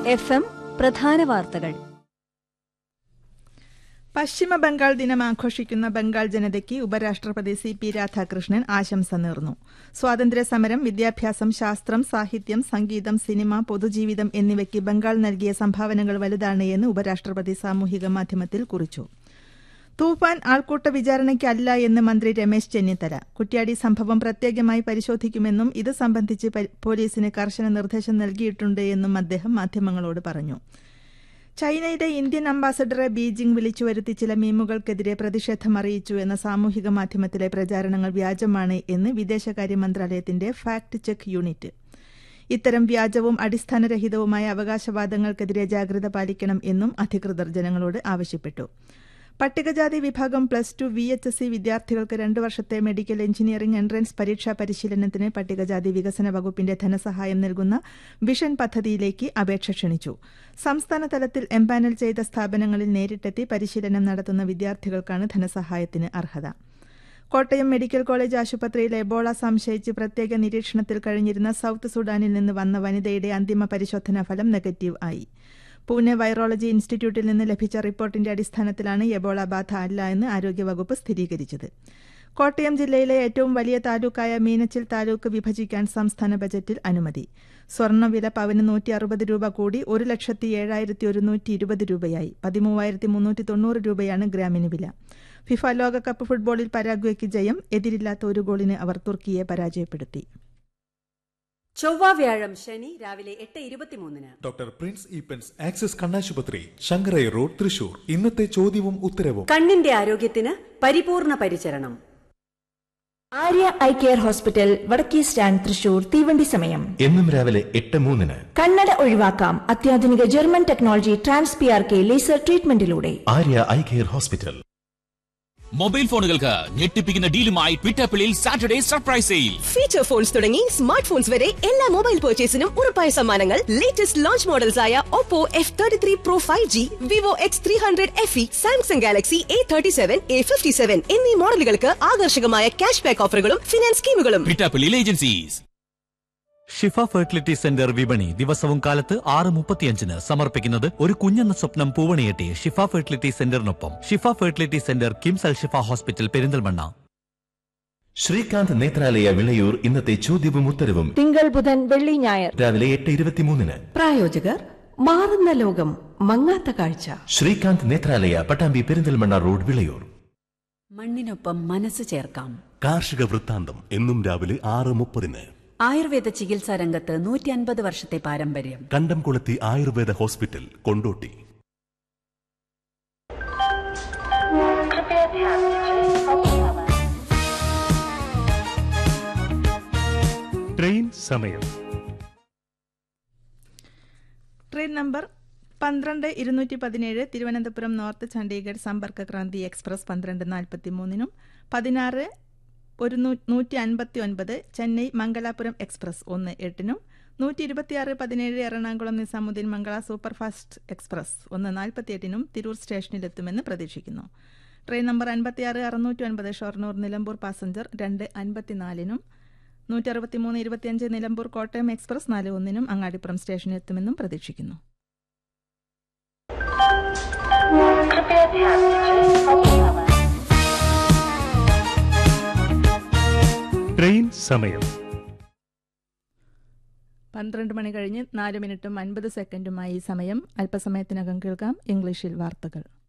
F M പ്രധാന വാർത്തകൾ പശ്ചിമ ബംഗാൾ ദിനം ആഘോഷിക്കുന്ന ബംഗാൾ ജനതയ്ക്ക് ഉപരാഷ്ട്രപതി സി പി രാധാകൃഷ്ണൻ ആശംസ നേർന്നു സ്വാതന്ത്ര്യ സമരം വിദ്യാഭ്യാസം ശാസ്ത്രം സാഹിത്യം സംഗീതം സിനിമ പൊതുജീവിതം എന്നിവയ്ക്ക് ബംഗാൾ നൽകിയ സംഭാവനകൾ വലുതാണ് എന്ന് ഉപരാഷ്ട്രപതി സാമൂഹിക മാധ്യമത്തിൽ കുറിച്ചു തൂഫാൻ ആൾക്കൂട്ട വിചാരണയ്ക്കല്ല എന്ന് മന്ത്രി രമേശ് ചെന്നിത്തല കുറ്റ്യാടി സംഭവം പ്രത്യേകമായി പരിശോധിക്കുമെന്നും ഇത് സംബന്ധിച്ച് പരി- പോലീസിന് കർശന നിർദ്ദേശം നൽകിയിട്ടുണ്ട് എന്നും അദ്ദേഹം മാധ്യമങ്ങളോട് പറഞ്ഞു ചൈനയുടെ ഇന്ത്യൻ അംബാസഡറെ ബീജിംഗ് വിളിച്ചുവരുത്തി ചില മീമുകൾക്കെതിരെ പ്രതിഷേധം അറിയിച്ചു എന്ന സാമൂഹിക മാധ്യമത്തിലെ പ്രചാരണങ്ങൾ വ്യാജമാണ് എന്ന് വിദേശകാര്യ മന്ത്രാലയത്തിന്റെ ഫാക്ട് ചെക്ക് യൂണിറ്റ് ഇത്തരം വ്യാജവും അടിസ്ഥാനരഹിതവുമായ അവകാശവാദങ്ങൾക്കെതിരെ ജാഗ്രത പാലിക്കണം എന്നും അധികൃതർ ജനങ്ങളോട് ആവശ്യപ്പെട്ടു പട്ടികജാതി വിഭാഗം plus two V H S C വിദ്യാർത്ഥികൾക്ക് രണ്ടു വർഷത്തെ മെഡിക്കൽ എഞ്ചിനീയറിംഗ് എൻട്രൻസ് പരീക്ഷാ പരിശീലനത്തിന് പട്ടികജാതി വികസന വകുപ്പിന്റെ ധനസഹായം നൽകുന്ന വിഷൻ പദ്ധതിയിലേക്ക് അപേക്ഷ ക്ഷണിച്ചു സംസ്ഥാന തലത്തിൽ എംപാനൽ ചെയ്ത സ്ഥാപനങ്ങളിൽ നേരിട്ടെത്തി പരിശീലനം നടത്തുന്ന വിദ്യാർത്ഥികൾക്കാണ് ധനസഹായത്തിന് അർഹത കോട്ടയം മെഡിക്കൽ കോളേജ് ആശുപത്രിയിൽ എബോള സംശയിച്ച് പ്രത്യേക നിരീക്ഷണത്തിൽ കഴിഞ്ഞിരുന്ന സൌത്ത് സുഡാനിൽ നിന്ന് വന്ന വനിതയുടെ അന്തിമ പരിശോധനാ ഫലം നെഗറ്റീവ് ആയി പൂനെ വൈറോളജി ഇൻസ്റ്റിറ്റ്യൂട്ടിൽ നിന്ന് ലഭിച്ച റിപ്പോർട്ടിന്റെ അടിസ്ഥാനത്തിലാണ് എബോള ബാധ അല്ല എന്ന് ആരോഗ്യവകുപ്പ് സ്ഥിരീകരിച്ചത് കോട്ടയം ജില്ലയിലെ ഏറ്റവും വലിയ താലൂക്കായ മീനച്ചിൽ താലൂക്ക് വിഭജിക്കാൻ സംസ്ഥാന ബജറ്റിൽ അനുമതി സ്വർണ്ണവില പവന് നൂറ്റി അറുപത് രൂപ കൂടി ഒരു ലക്ഷത്തി ഏഴായിരത്തി ഒരുന്നൂറ്റി ഇരുപത് രൂപയായി പതിമൂവായിരത്തി മുന്നൂറ്റി തൊണ്ണൂറ് രൂപയാണ് ഗ്രാമിന് വില ഫിഫ ലോകകപ്പ് ഫുട്ബോളിൽ പരാഗ്വയ്ക്ക് ജയം എതിരില്ലാത്ത ഒരു ഗോളിന് അവർ തുർക്കിയെ പരാജയപ്പെടുത്തി ചൊവ്വ വ്യാഴം ശനി രാവിലെ എട്ട് ഇരുപത്തിമൂന്നിന് ഡോക്ടർ പ്രിൻസ് ഈപ്പൻസ് ആക്സിസ് കണ്ണാശുപത്രി ശങ്കരൈ റോഡ് തൃശൂർ ഇന്നത്തെ ചോദ്യവും ഉത്തരവും കണ്ണിന്റെ ആരോഗ്യത്തിന് പരിപൂർണ പരിചരണം ആര്യ ഐ കെയർ ഹോസ്പിറ്റൽ വടക്കേ സ്റ്റാൻഡ് തൃശൂർ തീവണ്ടി സമയം എന്നും രാവിലെ എട്ട് മൂന്നിന് കണ്ണട ഒഴിവാക്കാം അത്യാധുനിക German technology trans P R K laser ട്രീറ്റ്മെന്റിലൂടെ Arya eye care hospital mobile ഫോണുകൾക്ക് ഞെട്ടിപ്പിക്കുന്ന ഡീലുമായി ട്വിറ്റപ്പിളിൽ Saturday surprise sale feature phones തുടങ്ങി സ്മാർട്ട് ഫോൺസ് വരെ എല്ലാ മൊബൈൽ പർച്ചേസിനും ഉറപ്പായ സമ്മാനങ്ങൾ ലേറ്റസ്റ്റ് ലോഞ്ച് മോഡൽസ് ആയ Oppo F thirty three pro five G Vivo X three hundred F E Samsung Galaxy A thirty seven A fifty seven എന്നീ മോഡലുകൾക്ക് ആകർഷകമായ ക്യാഷ് ബാക്ക് ഓഫറുകളും ഫിനാൻസ് സ്കീമുകളും ട്വിറ്റപ്പിളിൽ ഏജൻസീസ് ഷിഫ ഫെർട്ടിലിറ്റി സെന്റർ വിപണി ദിവസവും കാലത്ത് ആറ് മുപ്പത്തിയഞ്ചിന് സമർപ്പിക്കുന്നത് ഒരു കുഞ്ഞെന്ന സ്വപ്നം പൂവണിയെട്ടി ഷിഫ ഫെർട്ടിലിറ്റി സെന്ററിനൊപ്പം Shifa fertility centre KIMS Al Shifa hospital Perinthalmanna Srikanth Nethralaya Vilayur ഇന്നത്തെ ചോദ്യവും ഉത്തരവും തിങ്കൾ ബുധൻ വെള്ളി ഞായർ രാവിലെ എട്ട് ഇരുപത്തിമൂന്നിന് പ്രായോജകർ മാറുന്ന ലോകം മങ്ങാത്ത കാഴ്ച ശ്രീകാന്ത് നേത്രാലയ പട്ടാമ്പി പെരിന്തൽമണ്ണ റോഡ് വിളയൂർ മണ്ണിനൊപ്പം മനസ്സ് ചേർക്കാം കാർഷിക വൃത്താന്തം എന്നും രാവിലെ ആറ് മുപ്പതിന് ആയുർവേദ ചികിത്സാ രംഗത്ത് നൂറ്റി അൻപത് വർഷത്തെ പാരമ്പര്യം കണ്ടംകുളത്തി ആയുർവേദ ഹോസ്പിറ്റൽ കൊണ്ടോട്ടി ട്രെയിൻ സമയം ട്രെയിൻ നമ്പർ പന്ത്രണ്ട് ഇരുന്നൂറ്റി പതിനേഴ് തിരുവനന്തപുരം നോർത്ത് ചണ്ഡീഗഡ് സമ്പർക്ക ക്രാന്തി എക്സ്പ്രസ് പന്ത്രണ്ട് നാൽപ്പത്തി മൂന്നിനും പതിനാറ് ഒരു നൂ- നൂറ്റി അൻപത്തി ഒൻപത് ചെന്നൈ മംഗലാപുരം എക്സ്പ്രസ് ഒന്ന് എട്ടിനും നൂറ്റി ഇരുപത്തിയാറ് പതിനേഴ് എറണാകുളം നിസാമുദ്ദീൻ മംഗള സൂപ്പർഫാസ്റ്റ് എക്സ്പ്രസ് ഒന്ന് നാൽപ്പത്തിയെട്ടിനും തിരൂർ സ്റ്റേഷനിലെത്തുമെന്ന് പ്രതീക്ഷിക്കുന്നു ട്രെയിൻ നമ്പർ അൻപത്തിയാറ് അറുന്നൂറ്റി ഒൻപത് ഷൊർണൂർ നിലമ്പൂർ പാസഞ്ചർ രണ്ട് അൻപത്തിനാലിനും നൂറ്റി അറുപത്തിമൂന്ന് ഇരുപത്തിയഞ്ച് നിലമ്പൂർ കോട്ടയം എക്സ്പ്രസ് നാല് ഒന്നിനും അങ്ങാടിപ്പുറം സ്റ്റേഷനിലെത്തുമെന്നും പ്രതീക്ഷിക്കുന്നു ട്രെയിൻ സമയം പന്ത്രണ്ട് മണി കഴിഞ്ഞ് നാല് മിനിറ്റും അൻപത് സെക്കൻഡുമായി ഈ സമയം അല്പസമയത്തിനകം കേൾക്കാം ഇംഗ്ലീഷിൽ വാർത്തകൾ